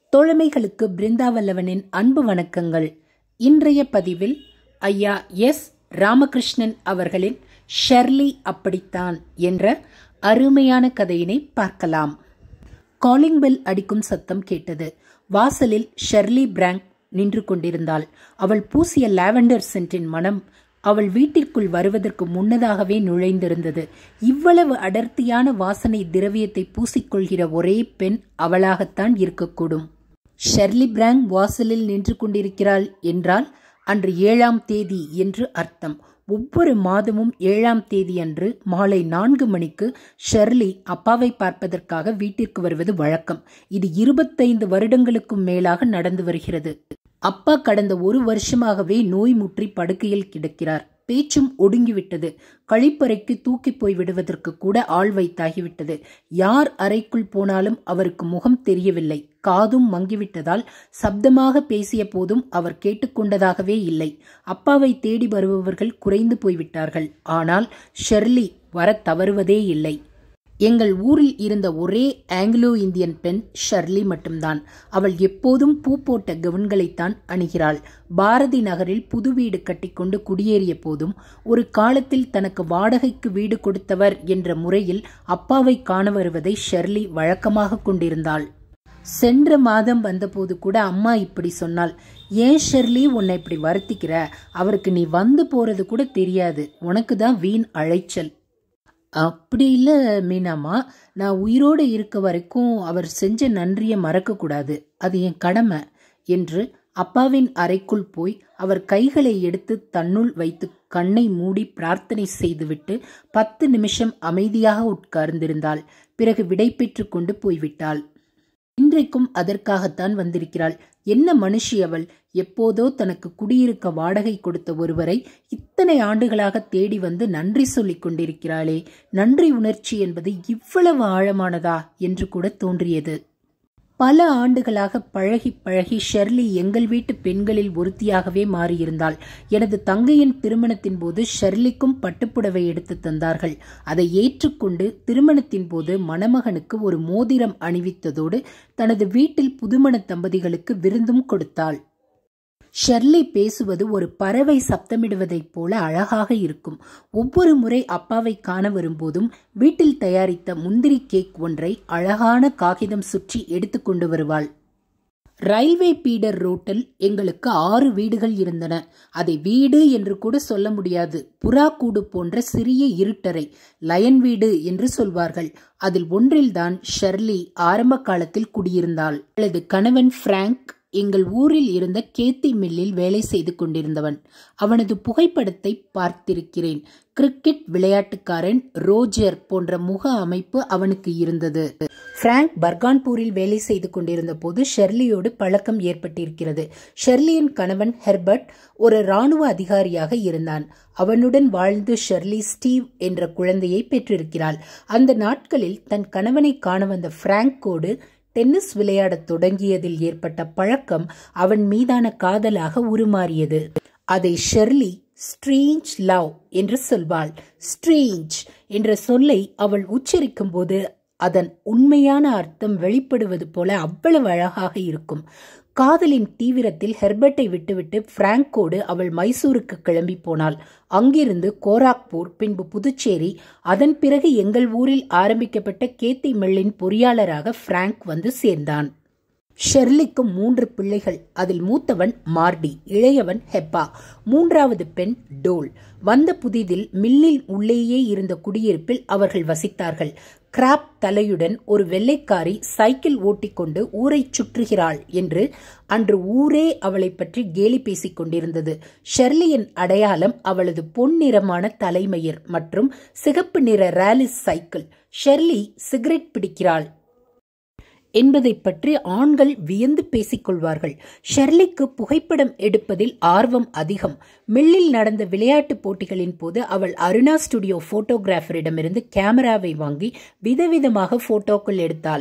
தோழமைகளுக்கு பிருந்தாவல்லவனின் அன்பு வணக்கங்கள் இன்றைய பதிவில் ஐயா எஸ் ராமகிருஷ்ணன் அவர்களின் ஷெர்லி அப்படித்தான் என்ற அருமையான கதையினை பார்க்கலாம் காலிங் பெல் அடிக்கும் சத்தம் கேட்டது வாசலில் ஷெர்லி பிராங்க் நின்று கொண்டிருந்தாள் அவள் பூசிய லாவெண்டர் சென்ட்டின் மனம் அவள் வீட்டிற்குள் வருவதற்கு முன்னதாகவே நுழைந்திருந்தது இவ்வளவு அடர்த்தியான வாசனை திரவியத்தை பூசிக்கொள்கிற ஒரே பெண் அவளாகத்தான் இருக்கக்கூடும் ஷெர்லி பிராங் வாசலில் நின்று கொண்டிருக்கிறாள் என்றால் அன்று ஏழாம் தேதி என்று அர்த்தம் ஒவ்வொரு மாதமும் ஏழாம் தேதி அன்று மாலை நான்கு மணிக்கு ஷெர்லி அப்பாவை பார்ப்பதற்காக வீட்டிற்கு வருவது வழக்கம் இது இருபத்தைந்து வருடங்களுக்கும் மேலாக நடந்து வருகிறது அப்பா கடந்த ஒரு வருஷமாகவே நோய் முற்றி படுக்கையில் கிடக்கிறார் பேச்சும் ஒடுங்கிவிட்டது கழிப்பறைக்கு தூக்கி போய் விடுவதற்கு கூட ஆள் வைத்தாகிவிட்டது யார் அறைக்குள் போனாலும் அவருக்கு முகம் தெரியவில்லை காதும் மங்கிவிட்டதால் சப்தமாக பேசிய போதும் அவர் கேட்டுக்கொண்டதாகவே இல்லை அப்பாவை தேடி வருபவர்கள் குறைந்து போய்விட்டார்கள் ஆனால் ஷெர்லி வர தவறுவதே இல்லை எங்கள் ஊரில் இருந்த ஒரே ஆங்கிலோ இந்தியன் பெண் ஷர்லி மட்டும்தான் அவள் எப்போதும் பூ போட்ட கவுன்களைத்தான் அணுகிறாள் பாரதி நகரில் புது வீடு கட்டிக்கொண்டு குடியேறிய போதும் ஒரு காலத்தில் தனக்கு வாடகைக்கு வீடு கொடுத்தவர் என்ற முறையில் அப்பாவை காண வருவதை ஷெர்லி வழக்கமாக கொண்டிருந்தாள் சென்ற மாதம் வந்தபோது கூட அம்மா இப்படி சொன்னாள் ஏன் ஷெர்லி உன்னை இப்படி வருத்திக்கிற அவருக்கு நீ வந்து போறது கூட தெரியாது உனக்கு தான் வீண் அழைச்சல் அப்படி இல்லை மீனாமா நான் உயிரோடு இருக்க வரைக்கும் அவர் செஞ்ச நன்றியை மறக்கக்கூடாது அது என் கடமை என்று அப்பாவின் அறைக்குள் போய் அவர் கைகளை எடுத்து தன்னுள் வைத்து கண்ணை மூடி பிரார்த்தனை செய்துவிட்டு பத்து நிமிஷம் அமைதியாக உட்கார்ந்திருந்தாள் பிறகு விடை பெற்று கொண்டு போய்விட்டாள் இன்றைக்கும் அதற்காகத்தான் வந்திருக்கிறாள் என்ன மனுஷி அவள் எப்போதோ தனக்கு குடியிருக்க வாடகை கொடுத்த ஒருவரை இத்தனை ஆண்டுகளாக தேடி வந்து நன்றி சொல்லிக் கொண்டிருக்கிறாளே நன்றி உணர்ச்சி என்பது இவ்வளவு ஆழமானதா என்று கூட தோன்றியது பல ஆண்டுகளாக பழகி பழகி ஷெர்லி எங்கள் வீட்டு பெண்களில் ஒருத்தியாகவே மாறியிருந்தாள் எனது தங்கையின் திருமணத்தின் போது ஷெர்லிக்கும் பட்டுப்புடவை எடுத்து தந்தார்கள் அதை ஏற்றுக்கொண்டு திருமணத்தின் போது மணமகனுக்கு ஒரு மோதிரம் அணிவித்ததோடு தனது வீட்டில் புதுமண தம்பதிகளுக்கு விருந்தும் கொடுத்தாள் ஷெர்லி பேசுவது ஒரு பறவை சப்தமிடுவதைப் போல அழகாக இருக்கும் ஒவ்வொரு முறை அப்பாவை காண வரும்போதும் வீட்டில் தயாரித்த முந்திரி கேக் ஒன்றை அழகான காகிதம் சுற்றி எடுத்துக்கொண்டு வருவாள் ரயில்வே பீடர் ரோட்டில் எங்களுக்கு ஆறு வீடுகள் இருந்தன அதை வீடு என்று கூட சொல்ல முடியாது புறாக்கூடு போன்ற சிறிய இருட்டறை லயன் வீடு என்று சொல்வார்கள் அதில் ஒன்றில்தான் ஷெர்லி ஆரம்ப காலத்தில் குடியிருந்தாள் அவளது கணவன் பிராங்க் எங்கள் ஊரில் இருந்த கேத்தி மில்லில் வேலை செய்து கொண்டிருந்தவன் அவனது புகைப்படத்தை பார்த்திருக்கிறேன் கிரிக்கெட் விளையாட்டுக்காரன் ரோஜர் போன்ற முக அமைப்பு அவனுக்கு இருந்தது பிராங்க் பர்கான்பூரில் வேலை செய்து கொண்டிருந்த போது ஷெர்லியோடு பழக்கம் ஏற்பட்டிருக்கிறது ஷெர்லியின் கணவன் ஹெர்பர்ட் ஒரு இராணுவ அதிகாரியாக இருந்தான் அவனுடன் வாழ்ந்து ஷெர்லி ஸ்டீவ் என்ற குழந்தையை பெற்றிருக்கிறாள் அந்த நாட்களில் தன் கணவனை காண வந்த பிராங்கோடு டென்னிஸ் விளையாடத் தொடங்கியதில் ஏற்பட்ட பழக்கம் அவன் மீதான காதலாக உருமாறியது அதை ஷெர்லி ஸ்ட்ரீஞ்ச் லவ் என்று சொல்வாள் ஸ்ட்ரீஞ்ச் என்ற சொல்லை அவள் உச்சரிக்கும் போது அதன் உண்மையான அர்த்தம் வெளிப்படுவது போல அவ்வளவு அழகாக இருக்கும் காதலின் தீவிரத்தில் ஹெர்பர்ட்டை விட்டுவிட்டு பிராங்கோடு அவள் மைசூருக்கு கிளம்பி போனாள் அங்கிருந்து கோராக்பூர் பின்பு புதுச்சேரி அதன் பிறகு எங்கள் ஊரில் ஆரம்பிக்கப்பட்ட கேத்தி மில்லின் பொறியாளராக பிராங்க் வந்து சேர்ந்தான் ஷெர்லிக்கு மூன்று பிள்ளைகள் அதில் மூத்தவன் மார்டி இளையவன் ஹெப்பா மூன்றாவது பெண் டோல் வந்த புதிதில் மில்லில் உள்ளேயே இருந்த குடியிருப்பில் அவர்கள் வசித்தார்கள் கிராப் தலையுடன் ஒரு வெள்ளைக்காரி சைக்கிள் ஓட்டிக்கொண்டு ஊரை சுற்றுகிறாள் என்று அன்று ஊரே அவளை பற்றி கேலி பேசிக் கொண்டிருந்தது ஷெர்லியின் அடையாளம் அவளது பொன்னிறமான தலைமயிர் மற்றும் சிகப்பு நிற ரேலிஸ் சைக்கிள் ஷெர்லி சிகரெட் பிடிக்கிறாள் என்பதை பற்றி ஆண்கள் வியந்து பேசிக்கொள்வார்கள் ஷெர்லிக்கு புகைப்படம் எடுப்பதில் ஆர்வம் அதிகம் மில்லில் நடந்த விளையாட்டுப் போட்டிகளின் போது அவள் அருணா ஸ்டுடியோ போட்டோகிராஃபரிடமிருந்து கேமராவை வாங்கி விதவிதமாக போட்டோக்கள் எடுத்தாள்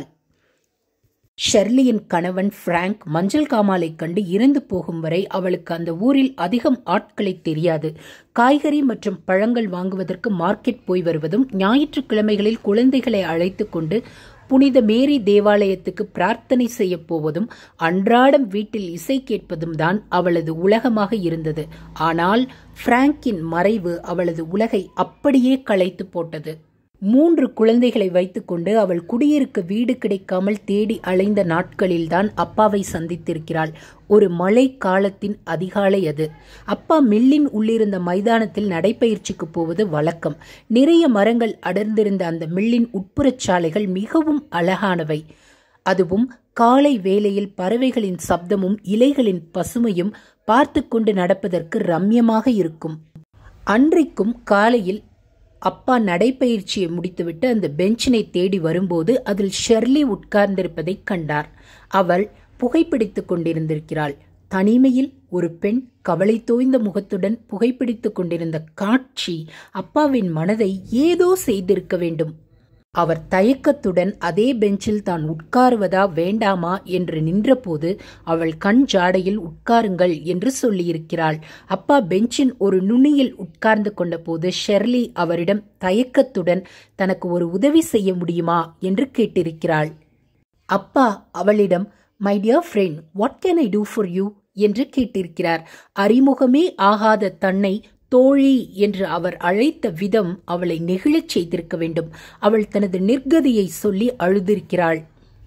ஷெர்லியின் கணவன் பிராங்க் மஞ்சள் காமாலை கண்டு இறந்து போகும் வரை அவளுக்கு அந்த ஊரில் அதிகம் ஆட்களை தெரியாது காய்கறி மற்றும் பழங்கள் வாங்குவதற்கு மார்க்கெட் போய் வருவதும் ஞாயிற்றுக்கிழமைகளில் குழந்தைகளை அழைத்து கொண்டு புனித மேரி தேவாலயத்துக்கு பிரார்த்தனை செய்ய போவதும் அன்றாடம் வீட்டில் இசை கேட்பதும் தான் அவளது உலகமாக இருந்தது ஆனால் பிராங்கின் மறைவு அவளது உலகை அப்படியே களைத்து போட்டது மூன்று குழந்தைகளை வைத்துக்கொண்டு அவள் குடியிருக்க வீடு கிடைக்காமல் தேடி அலைந்த நாட்களில்தான் அப்பாவை சந்தித்திருக்கிறாள் ஒரு மழை காலத்தின் அதிகாலை அது அப்பா மில்லின் உள்ளிருந்த மைதானத்தில் நடைப்பயிற்சிக்கு போவது வழக்கம் நிறைய மரங்கள் அடர்ந்திருந்த அந்த மில்லின் உட்புறச் சாலைகள் மிகவும் அழகானவை அதுவும் காலை வேளையில் பறவைகளின் சப்தமும் இலைகளின் பசுமையும் பார்த்து கொண்டு நடப்பதற்கு ரம்யமாக இருக்கும் அன்றைக்கும் காலையில் அப்பா நடைப்பயிற்சியை முடித்துவிட்டு அந்த பெஞ்சினை தேடி வரும்போது அதில் ஷெர்லி உட்கார்ந்திருப்பதைக் கண்டார் அவள் புகைப்பிடித்துக் கொண்டிருந்திருக்கிறாள் தனிமையில் ஒரு பெண் கவலை தோய்ந்த முகத்துடன் புகைப்பிடித்துக் கொண்டிருந்த காட்சி அப்பாவின் மனதை ஏதோ செய்திருக்க வேண்டும் அவர் தயக்கத்துடன் அதே பெஞ்சில் தான் உட்காருவதா வேண்டாமா என்று நின்றபோது அவள் கண் ஜாடையில் உட்காருங்கள் என்று சொல்லியிருக்கிறாள் அப்பா பெஞ்சின் ஒரு நுனியில் உட்கார்ந்து கொண்டபோது ஷெர்லி அவரிடம் தயக்கத்துடன் தனக்கு ஒரு உதவி செய்ய முடியுமா என்று கேட்டிருக்கிறாள் அப்பா அவளிடம் my dear friend what can I do for you என்று கேட்டிருக்கிறார் அறிமுகமே ஆகாத தன்னை தோழி என்று அவர் அழைத்த விதம் அவளை நெகிழச் செய்திருக்க வேண்டும் அவள் தனது நிர்கதியை சொல்லி அழுதிருக்கிறாள்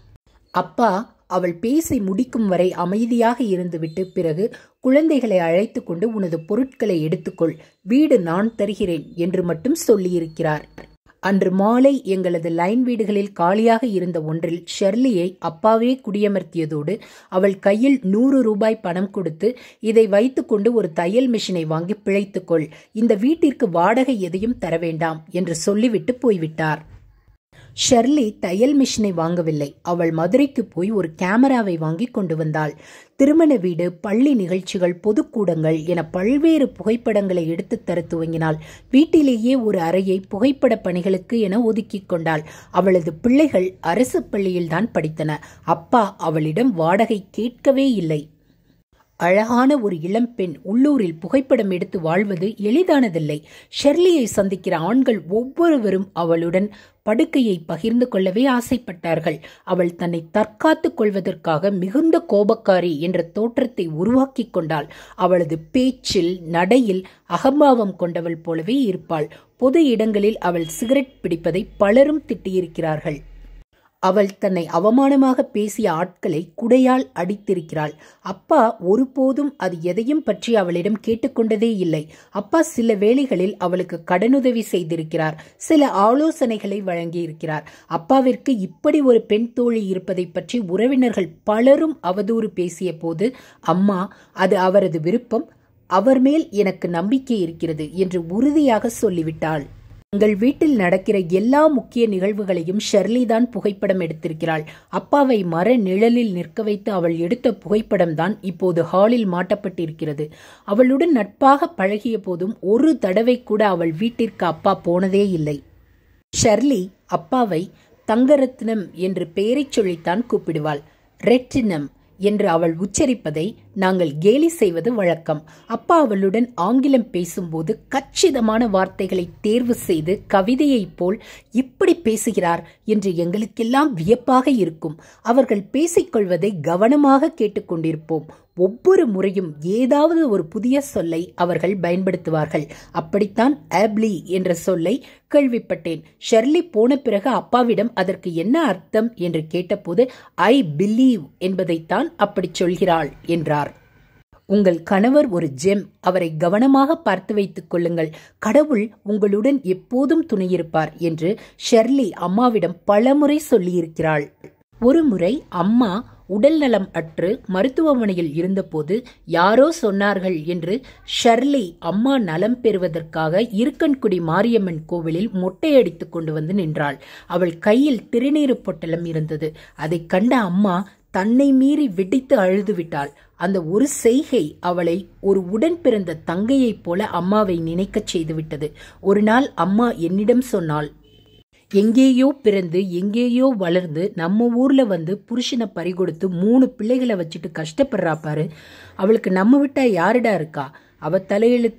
அப்பா அவள் பேசி முடிக்கும் வரை அமைதியாக இருந்துவிட்டு பிறகு குழந்தைகளை அழைத்து கொண்டு உனது பொருட்களை எடுத்துக்கொள் வீடு நான் தருகிறேன் என்று மட்டும் சொல்லியிருக்கிறார் அன்று மாலை எங்களது லைன் வீடுகளில் காலியாக இருந்த ஒன்றில் ஷெர்லியை அப்பாவே குடியமர்த்தியதோடு அவள் கையில் நூறு ரூபாய் பணம் கொடுத்து இதை வைத்துக்கொண்டு ஒரு தையல் மிஷினை வாங்கி பிழைத்துக்கொள் இந்த வீட்டிற்கு வாடகை எதையும் தர வேண்டாம் என்று சொல்லிவிட்டு போய்விட்டார் ஷெர்லி தையல் மிஷினை வாங்கவில்லை அவள் மதுரைக்கு போய் ஒரு கேமராவை வாங்கி கொண்டு வந்தாள் திருமண வீடு பள்ளி நிகழ்ச்சிகள் பொதுக்கூடங்கள் என பல்வேறு புகைப்படங்களை எடுத்துத் தர துவங்கினாள் வீட்டிலேயே ஒரு அறையை புகைப்பட பணிகளுக்கு என ஒதுக்கிக் கொண்டாள் அவளது பிள்ளைகள் அரசு பள்ளியில்தான் படித்தன அப்பா அவளிடம் வாடகை கேட்கவே இல்லை அழகான ஒரு இளம்பெண் உள்ளூரில் புகைப்படம் எடுத்து வாழ்வது எளிதானதில்லை ஷெர்லியை சந்திக்கிற ஆண்கள் ஒவ்வொருவரும் அவளுடன் படுக்கையை பகிர்ந்து கொள்ளவே ஆசைப்பட்டார்கள் அவள் தன்னை தற்காத்துக் கொள்வதற்காக மிகுந்த கோபக்காரி என்ற தோற்றத்தை உருவாக்கிக் கொண்டாள் அவளது பேச்சில் நடையில் அகம்பாவம் கொண்டவள் போலவே இருப்பாள் பொது இடங்களில் அவள் சிகரெட் பிடிப்பதை பலரும் திட்டியிருக்கிறார்கள் அவள் தன்னை அவமானமாக பேசிய ஆட்களை குடையால் அடித்திருக்கிறாள் அப்பா ஒருபோதும் அது எதையும் பற்றி அவளிடம் கேட்டுக்கொண்டதே இல்லை அப்பா சில வேளைகளில் அவளுக்கு கடனுதவி செய்திருக்கிறார் சில ஆலோசனைகளை வழங்கியிருக்கிறார் அப்பாவிற்கு இப்படி ஒரு பெண் தோழி இருப்பதை பற்றி உறவினர்கள் பலரும் அவதூறு பேசிய போது அம்மா அது அவரது விருப்பம் அவர் மேல் எனக்கு நம்பிக்கை இருக்கிறது என்று உறுதியாக சொல்லிவிட்டாள் எங்கள் வீட்டில் நடக்கிற எல்லா முக்கிய நிகழ்வுகளையும் ஷெர்லி தான் புகைப்படம் எடுத்திருக்கிறாள் அப்பாவை மர நிழலில் நிற்க வைத்து அவள் எடுத்த புகைப்படம் தான் இப்போது ஹாலில் மாட்டப்பட்டிருக்கிறது அவளுடன் நட்பாக பழகிய போதும் ஒரு தடவை கூட அவள் வீட்டிற்கு அப்பா போனதே இல்லை ஷெர்லி அப்பாவை தங்கரத்னம் என்று பெயரைச் சொல்லித்தான் கூப்பிடுவாள் ரெட்டினம் என்று அவள் உச்சரிப்பதை நாங்கள் கேலி செய்வது வழக்கம் அப்பா அவளுடன் ஆங்கிலம் பேசும்போது கச்சிதமான வார்த்தைகளை தேர்வு செய்து கவிதையைப் போல் இப்படி பேசுகிறார் என்று எங்களுக்கெல்லாம் வியப்பாக இருக்கும் அவர்கள் பேசிக்கொள்வதை கவனமாக கேட்டுக்கொண்டிருப்போம் ஒவ்வொரு முறையும் ஏதாவது ஒரு புதிய சொல்லை அவர்கள் பயன்படுத்துவார்கள் அப்படித்தான் ஆப்லி என்ற சொல்லை கேள்விப்பட்டேன் ஷெர்லி போன பிறகு அப்பாவிடம் அதற்கு என்ன அர்த்தம் என்று கேட்டபோது ஐ பிலீவ் என்பதைத்தான் அப்படி சொல்கிறாள் என்றார் உங்கள் கணவர் ஒரு ஜெம் அவரை கவனமாக பார்த்து வைத்துக் கொள்ளுங்கள் கடவுள் உங்களுடன் எப்போதும் துணையிருப்பார் என்று ஷெர்லி அம்மாவிடம் பலமுறை சொல்லியிருக்கிறாள் ஒருமுறை அம்மா உடல் நலம் அற்று மருத்துவமனையில் இருந்தபோது யாரோ சொன்னார்கள் என்று ஷர்லி அம்மா நலம் பெறுவதற்காக இருக்கன்குடி மாரியம்மன் கோவிலில் மொட்டையடித்துக் கொண்டு வந்து நின்றாள் அவள் கையில் திருநீறு பொட்டலம் இருந்தது அதைக் கண்ட அம்மா தன்னை மீறி வெடித்து அழுதுவிட்டாள் அந்த ஒரு செய்கை அவளை ஒரு உடன் பிறந்த தங்கையைப் போல அம்மாவை நினைக்கச் செய்துவிட்டது ஒரு நாள் அம்மா என்னிடம் சொன்னாள் எங்கேயோ பிறந்து எங்கேயோ வளர்ந்து நம்ம ஊர்ல வந்து புருஷனை பறிகொடுத்து மூணு பிள்ளைகளை வச்சுட்டு கஷ்டப்படுறா பாரு அவளுக்கு நம்ம விட்டா யாருடா இருக்கா அவ தலையெழுத்து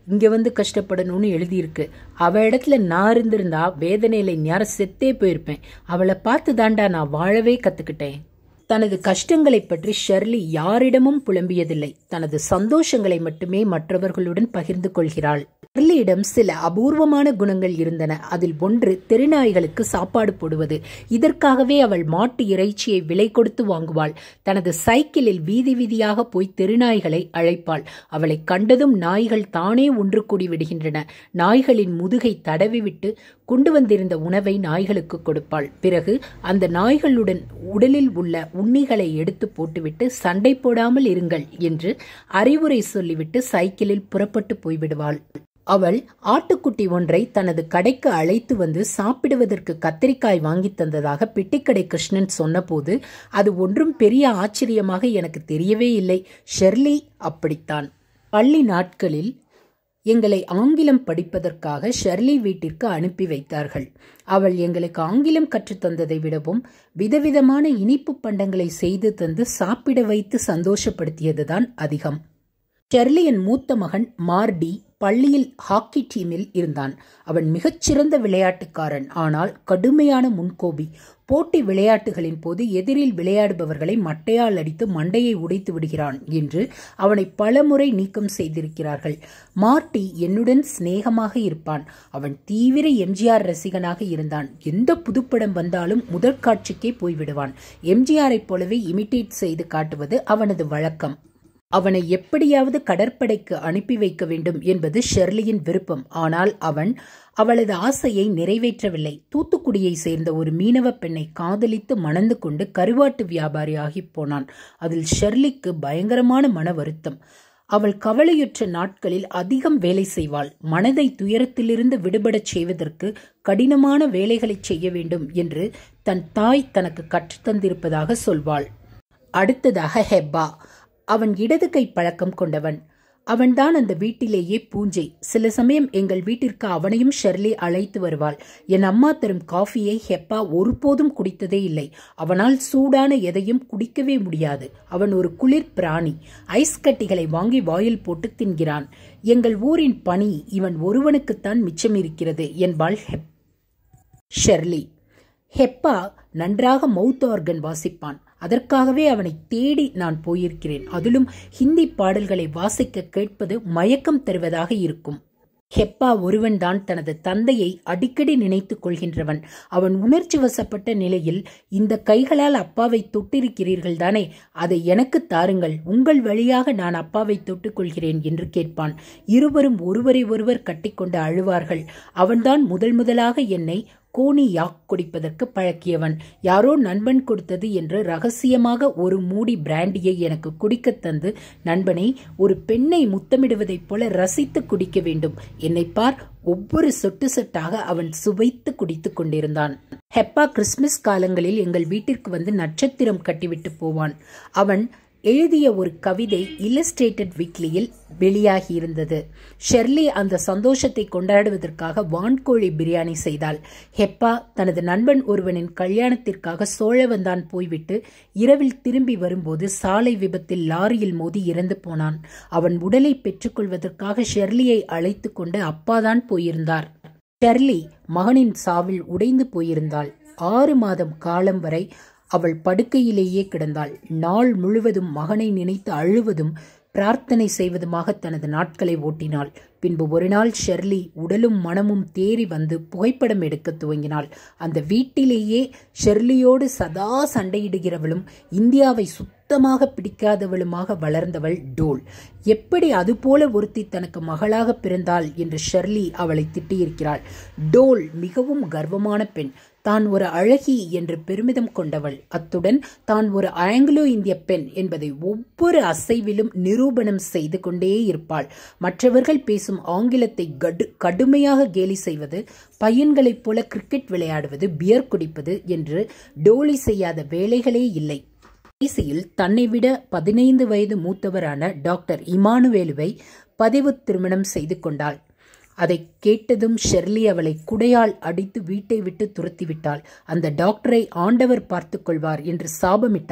இங்க வந்து கஷ்டப்படணும்னு எழுதியிருக்கு அவ இடத்துல நான் இருந்திருந்தா வேதனையில நேரம் செத்தே போயிருப்பேன் அவளை பார்த்து தாண்டா நான் வாழவே கத்துக்கிட்டேன் தனது கஷ்டங்களை பற்றி ஷெர்லி யாரிடமும் புலம்பியதில்லை தனது சந்தோஷங்களை மட்டுமே மற்றவர்களுடன் பகிர்ந்து கொள்கிறாள் ஷெர்லியிடம் சில அபூர்வமான குணங்கள் இருந்தன அதில் ஒன்று தெருநாய்களுக்கு சாப்பாடு போடுவது இதற்காகவே அவள் மாட்டு இறைச்சியை விலை கொடுத்து வாங்குவாள் தனது சைக்கிளில் வீதி வீதியாக போய் தெருநாய்களை அழைப்பாள் அவளை கண்டதும் நாய்கள் தானே ஒன்று கூடி விடுகின்றன நாய்களின் முதுகை தடவிவிட்டு கொண்டு வந்திருந்த உணவை நாய்களுக்கு கொடுப்பாள் பிறகு அந்த நாய்களுடன் உடலில் உள்ள உண்ணிகளை எடுத்து போட்டுவிட்டு சண்டை போடாமல் இருங்கள் என்று அறிவுரை சொல்லிவிட்டு சைக்கிளில் புறப்பட்டு போய்விடுவாள் அவள் ஆட்டுக்குட்டி ஒன்றை தனது கடைக்கு அழைத்து வந்து சாப்பிடுவதற்கு கத்திரிக்காய் வாங்கி தந்ததாக பிட்டிக்கடை கிருஷ்ணன் சொன்னபோது அது ஒன்றும் பெரிய ஆச்சரியமாக எனக்கு தெரியவே இல்லை ஷெர்லி அப்படித்தான் பள்ளி நாட்களில் எங்களை ஆங்கிலம் படிப்பதற்காக ஷெர்லி வீட்டிற்கு அனுப்பி வைத்தார்கள் அவள் எங்களுக்கு ஆங்கிலம் கற்றுத்தந்ததை விடவும் விதவிதமான இனிப்பு பண்டங்களை செய்து தந்து சாப்பிட வைத்து சந்தோஷப்படுத்தியதுதான் அதிகம் ஷெர்லியின் மூத்த மகன் மார்டி பள்ளியில் ஹாக்கி டீமில் இருந்தான் அவன் மிகச்சிறந்த விளையாட்டுக்காரன் ஆனால் கடுமையான முன்கோபி போட்டி விளையாட்டுகளின் போது எதிரில் விளையாடுபவர்களை மட்டையால் அடித்து மண்டையை உடைத்து விடுகிறான் என்று அவனை பலமுறை நீக்கம் செய்திருக்கிறார்கள் மார்டி என்னுடன் சிநேகமாக இருப்பான் அவன் தீவிர எம்ஜிஆர் ரசிகனாக இருந்தான் எந்த புதுப்படம் வந்தாலும் முதற் காட்சிக்கே போய்விடுவான் எம்ஜிஆரைப் போலவே இமிட்டேட் செய்து காட்டுவது அவனது வழக்கம் அவனை எப்படியாவது கடற்படைக்கு அனுப்பி வைக்க வேண்டும் என்பது ஷெர்லியின் விருப்பம் ஆனால் அவன் அவளது ஆசையை நிறைவேற்றவில்லை தூத்துக்குடியை சேர்ந்த ஒரு மீனவ பெண்ணை காதலித்து மணந்து கொண்டு கருவாட்டு வியாபாரி ஆகிப் போனான் அதில் ஷெர்லிக்கு பயங்கரமான மன வருத்தம் அவள் கவலையுற்ற நாட்களில் அதிகம் வேலை செய்வாள் மனதை துயரத்திலிருந்து விடுபடச் செய்வதற்கு கடினமான வேலைகளை செய்ய வேண்டும் என்று தன் தாய் தனக்கு கற்றுத்தந்திருப்பதாக சொல்வாள் அடுத்ததாக ஹெப்பா அவன் இடது கை பழக்கம் கொண்டவன் அவன்தான் அந்த வீட்டிலேயே பூஞ்சை சில சமயம் எங்கள் வீட்டிற்கு அவனையும் ஷெர்லி அழைத்து வருவாள் என் அம்மா தரும் காஃபியை ஹெப்பா ஒருபோதும் குடித்ததே இல்லை அவனால் சூடான எதையும் குடிக்கவே முடியாது அவன் ஒரு குளிர் பிராணி ஐஸ் கட்டிகளை வாங்கி வாயில் போட்டு தின்கிறான் எங்கள் ஊரின் பணி இவன் ஒருவனுக்குத்தான் மிச்சம் இருக்கிறது என்பாள் ஹெப் ஷெர்லி ஹெப்பா நன்றாக மவுத் ஆர்கன் வாசிப்பான் அதற்காகவே அவனை தேடி நான் போயிருக்கிறேன் அதிலும் ஹிந்தி பாடல்களை வாசிக்க கேட்பது மயக்கம் தருவதாக இருக்கும் ஹெப்பா ஒருவன்தான் தனது தந்தையை அடிக்கடி நினைத்துக் கொள்கின்றவன் அவன் உணர்ச்சி வசப்பட்ட நிலையில் இந்த கைகளால் அப்பாவை தொட்டிருக்கிறீர்கள் தானே அதை எனக்கு தாருங்கள் உங்கள் வழியாக நான் அப்பாவை தொட்டுக் கொள்கிறேன் என்று கேட்பான் இருவரும் ஒருவரை ஒருவர் கட்டிக்கொண்டு அழுவார்கள் அவன்தான் முதல் முதலாக என்னை கோனி யாக் குடிப்பதற்கு பழக்கியவன் யாரோ நண்பன் கொடுத்தது என்று ரகசியமாக ஒரு மூடி பிராண்டியை எனக்கு குடிக்கத் தந்து நண்பனை ஒரு பெண்ணை முத்தமிடுவதைப் போல ரசித்து குடிக்க வேண்டும் என்னை பார் ஒவ்வொரு சொட்டு சொட்டாக அவன் சுவைத்து குடித்துக் கொண்டிருந்தான் ஹெப்பா கிறிஸ்துமஸ் காலங்களில் எங்கள் வீட்டிற்கு வந்து நட்சத்திரம் கட்டிவிட்டு போவான் அவன் எழுதிய ஒரு கவிதை இல்லஸ்ட்ரேட்டட் வீக்லியில் வெளியாகியிருந்தது ஷெர்லி அந்த சந்தோஷத்தை கொண்டாடுவதற்காக வான்கோழி பிரியாணி செய்தாள் ஹெப்பா தனது நண்பன் ஒருவனின் கல்யாணத்திற்காக சோழவந்தான் போய்விட்டு இரவில் திரும்பி வரும்போது சாலை விபத்தில் லாரியில் மோதி இறந்து போனான் அவன் உடலை பெற்றுக்கொள்வதற்காக ஷெர்லியை அழைத்து கொண்டு அப்பாதான் போயிருந்தார் ஷெர்லி மகனின் சாவில் உடைந்து போயிருந்தாள் ஆறு மாதம் காலம் வரை அவள் படுக்கையிலேயே கிடந்தாள் நாள் முழுவதும் மகனை நினைத்து அழுவதும் பிரார்த்தனை செய்வதுமாக தனது நாட்களை ஓட்டினாள் பின்பு ஒரு நாள் ஷெர்லி உடலும் மனமும் தேறி வந்து புகைப்படம் எடுக்க துவங்கினாள் அந்த வீட்டிலேயே ஷெர்லியோடு சதா சண்டையிடுகிறவளும் இந்தியாவை சுத்தமாக பிடிக்காதவளுமாக வளர்ந்தவள் டோல் எப்படி அதுபோல ஒருத்தி தனக்கு மகளாக பிறந்தாள் என்று ஷெர்லி அவளை திட்டியிருக்கிறாள் டோல் மிகவும் கர்வமான பெண் தான் ஒரு அழகி என்று பெருமிதம் கொண்டவள் அத்துடன் தான் ஒரு ஆங்கிலோ இந்திய பெண் என்பதை ஒவ்வொரு அசைவிலும் நிரூபணம் செய்து கொண்டே இருப்பாள் மற்றவர்கள் பேசும் ஆங்கிலத்தை கடு கடுமையாக கேலி செய்வது பையன்களைப் போல கிரிக்கெட் விளையாடுவது பியர் குடிப்பது என்று டோலி செய்யாத வேலைகளே இல்லை கடைசியில் தன்னை விட பதினைந்து வயது மூத்தவரான டாக்டர் இமானுவேலுவை பதிவு திருமணம் செய்து கொண்டாள் அதை கேட்டதும் ஷெர்லி அவளை குடையால் அடித்து வீட்டை விட்டு துரத்திவிட்டாள் அந்த டாக்டரை ஆண்டவர் பார்த்து கொள்வார் என்று சாபமிட்டாள்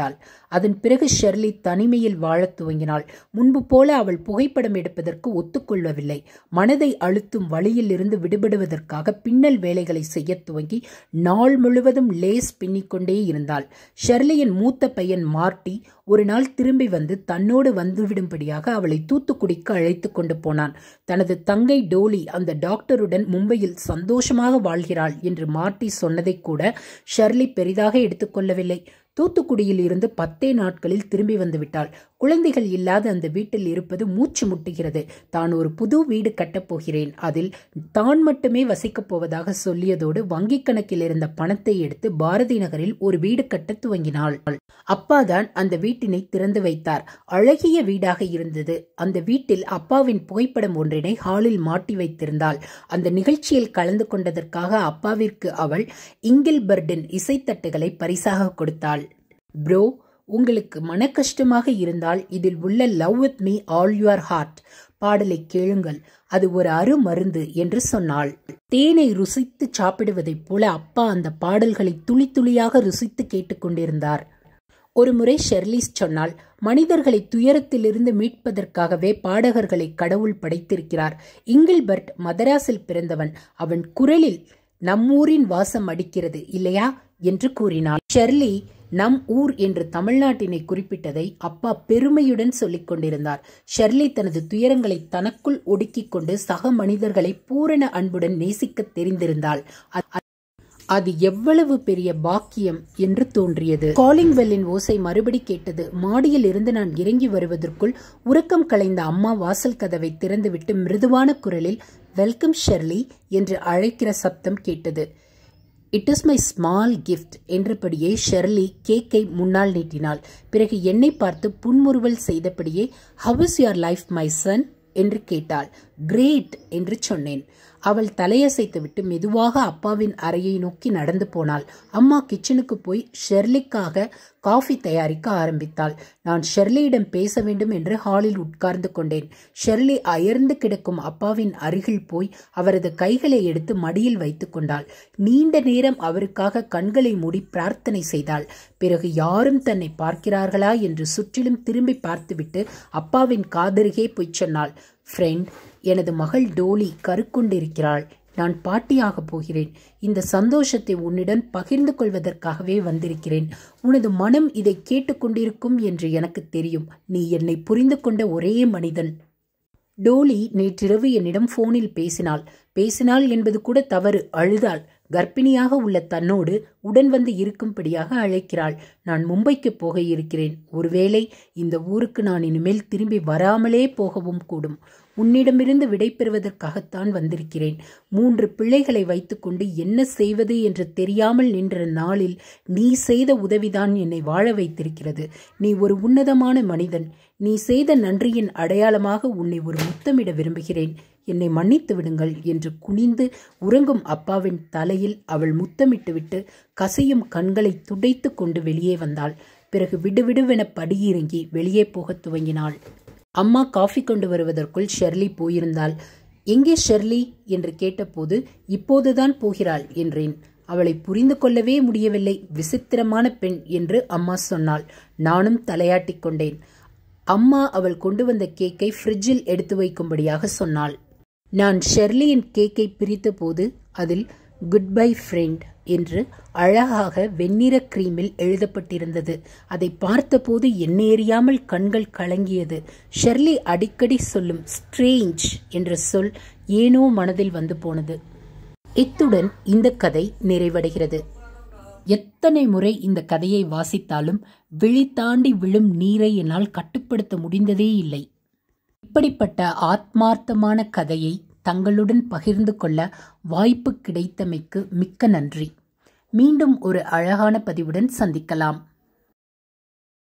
அதன் பிறகு ஷெர்லி தனிமையில் வாழத் துவங்கினாள் முன்பு போல அவள் புகைப்படம் எடுப்பதற்கு ஒத்துக்கொள்ளவில்லை மனதை அழுத்தும் வழியில் இருந்து விடுபடுவதற்காக பின்னல் வேலைகளை செய்யத் துவங்கி நாள் முழுவதும் லேஸ் பின்னிக்கொண்டே இருந்தாள் ஷெர்லியின் மூத்த பையன் மார்ட்டி ஒரு நாள் திரும்பி வந்து தன்னோடு வந்துவிடும்படியாக அவளை தூத்துக்குடிக்கு அழைத்து கொண்டு போனான் தனது தங்கை டோலி அந்த டாக்டருடன் மும்பையில் சந்தோஷமாக வாழ்கிறாள் என்று மார்ட்டி சொன்னதை கூட ஷர்லி பெரிதாக எடுத்துக்கொள்ளவில்லை தூத்துக்குடியில் இருந்து பத்தே நாட்களில் திரும்பி வந்து விட்டாள் குழந்தைகள் இல்லாத அந்த வீட்டில் இருப்பது மூச்சு முட்டுகிறது தான் ஒரு புது வீடு கட்டப் போகிறேன் அதில் தான் மட்டுமே வசிக்கப் போவதாக சொல்லியதோடு வங்கிக் கணக்கில் இருந்த பணத்தை எடுத்து பாரதி நகரில் ஒரு வீடு கட்ட துவங்கினாள் அப்பாதான் அந்த வீட்டினை திறந்து வைத்தார் அழகிய வீடாக இருந்தது அந்த வீட்டில் அப்பாவின் புகைப்படம் ஒன்றினை ஹாலில் மாட்டி வைத்திருந்தாள் அந்த நிகழ்ச்சியில் கலந்து கொண்டதற்காக அப்பாவிற்கு அவள் இங்கில்பர்டின் இசைத்தட்டுகளை பரிசாக கொடுத்தாள் ப்ரோ உங்களுக்கு மன கஷ்டமாக இருந்தால் இதில் உள்ள love with me all your heart பாடலை கேளுங்கள் அது ஒரு அருமருந்து என்று சொன்னாள் தேனை ருசித்து சாப்பிடுவதைப் போல அப்பா அந்த பாடல்களை துளி துளியாக ருசித்து கேட்டுக்கொண்டிருந்தார் ஒருமுறை ஷெர்லிஸ் சொன்னால் மனிதர்களை துயரத்திலிருந்து மீட்பதற்காகவே பாடகர்களை கடவுள் படைத்திருக்கிறார் இங்கில்பர்ட் மதராஸில் பிறந்தவன் அவன் குரலில் நம்மூரின் வாசம் அடிக்கிறது இல்லையா என்று கூறினாள் ஷெர்லி நம் ஊர் என்று தமிழ்நாட்டினை குறிப்பிட்டதை அப்பா பெருமையுடன் சொல்லிக் கொண்டிருந்தார் ஷெர்லி தனது துயரங்களை தனக்குள் ஒடுக்கிக் கொண்டு சக மனிதர்களை பூரண அன்புடன் நேசிக்க தெரிந்திருந்தாள் அது எவ்வளவு பெரிய பாக்கியம் என்று தோன்றியது காலிங் பெல்லின் ஓசை மறுபடி கேட்டது மாடியில் இருந்து நான் இறங்கி வருவதற்குள் உறக்கம் கலைந்த அம்மா வாசல் கதவை திறந்துவிட்டு மிருதுவான குரலில் வெல்கம் ஷெர்லி என்று அழைக்கிற சப்தம் கேட்டது it is my small gift என்றபடியே ஷெர்லி கேக்கை முன்னால் நீட்டினாள் பிறகு என்னை பார்த்து புன்முறுவல் செய்தபடியே how is your life my son என்று கேட்டாள் கிரேட் என்று சொன்னேன் அவள் தலையசைத்துவிட்டு மெதுவாக அப்பாவின் அறையை நோக்கி நடந்து போனாள் அம்மா கிச்சனுக்கு போய் ஷெர்லிக்காக காஃபி தயாரிக்க ஆரம்பித்தாள் நான் ஷெர்லியிடம் பேச வேண்டும் என்று ஹாலில் உட்கார்ந்து கொண்டேன் ஷெர்லி அயர்ந்து கிடக்கும் அப்பாவின் அருகில் போய் அவரது கைகளை எடுத்து மடியில் வைத்துக் கொண்டாள் நீண்ட நேரம் அவருக்காக கண்களை மூடி பிரார்த்தனை செய்தாள் பிறகு யாரும் தன்னை பார்க்கிறார்களா என்று சுற்றிலும் திரும்பி பார்த்துவிட்டு அப்பாவின் காதருகே போய் சொன்னாள் ஃப்ரெண்ட் எனது மகள் டோலி கருக்கொண்டிருக்கிறாள் நான் பாட்டியாகப் போகிறேன் இந்த சந்தோஷத்தை உன்னிடம் பகிர்ந்து கொள்வதற்காகவே வந்திருக்கிறேன் உனது மனம் இதை கேட்டுக்கொண்டிருக்கும் என்று எனக்கு தெரியும் நீ என்னை புரிந்து கொண்ட ஒரே மனிதன் டோலி நேற்றிரவு என்னிடம் போனில் பேசினாள் பேசினாள் என்பது கூட தவறு அழுதாள் கர்ப்பிணியாக உள்ள தன்னோடு உடன் வந்து இருக்கும்படியாக அழைக்கிறாள் நான் மும்பைக்கு போக இருக்கிறேன் ஒருவேளை இந்த ஊருக்கு நான் இனிமேல் திரும்பி வராமலே போகவும் கூடும் உன்னிடமிருந்து விடை பெறுவதற்காகத்தான் வந்திருக்கிறேன் மூன்று பிள்ளைகளை வைத்துக்கொண்டு என்ன செய்வது என்று தெரியாமல் நின்ற நாளில் நீ செய்த உதவிதான் என்னை வாழ வைத்திருக்கிறது நீ ஒரு உன்னதமான மனிதன் நீ செய்த நன்றியின் அடையாளமாக உன்னை ஒரு முத்தமிட விரும்புகிறேன் என்னை மன்னித்து விடுங்கள் என்று குனிந்து உறங்கும் அப்பாவின் தலையில் அவள் முத்தமிட்டுவிட்டு கசையும் கண்களை துடைத்து கொண்டு வெளியே வந்தாள் பிறகு விடுவிடுவென படியிறங்கி வெளியே போகத் துவங்கினாள் அம்மா காஃபி கொண்டு வருவதற்குள் ஷெர்லி போயிருந்தாள் எங்கே ஷெர்லி என்று கேட்டபோது இப்போதுதான் போகிறாள் என்றேன் அவளை புரிந்து கொள்ளவே முடியவில்லை விசித்திரமான பெண் என்று அம்மா சொன்னாள் நானும் தலையாட்டிக் கொண்டேன் அம்மா அவள் கொண்டு வந்த கேக்கை ஃப்ரிட்ஜில் எடுத்து வைக்கும்படியாக சொன்னாள் நான் ஷெர்லியின் கேக்கை பிரித்தபோது அதில் குட் பை ஃப்ரெண்ட் என்று அழகாக வெண்ணிற கிரீமில் எழுதப்பட்டிருந்தது அதை பார்த்தபோது என்னேறியாமல் கண்கள் கலங்கியது ஷெர்லி அடிக்கடி சொல்லும் ஸ்ட்ரேஞ்ச் என்ற சொல் ஏனோ மனதில் வந்து போனது இத்துடன் இந்த கதை நிறைவடைகிறது எத்தனை முறை இந்த கதையை வாசித்தாலும் விழி தாண்டி விழும் நீரை என்னால் கட்டுப்படுத்த முடிந்ததே இல்லை இப்படிப்பட்ட ஆத்மார்த்தமான கதையை தங்களுடன் பகிர்ந்து கொள்ள வாய்ப்பு கிடைத்தமைக்கு மிக்க நன்றி மீண்டும் ஒரு அழகான பதிவுடன் சந்திக்கலாம்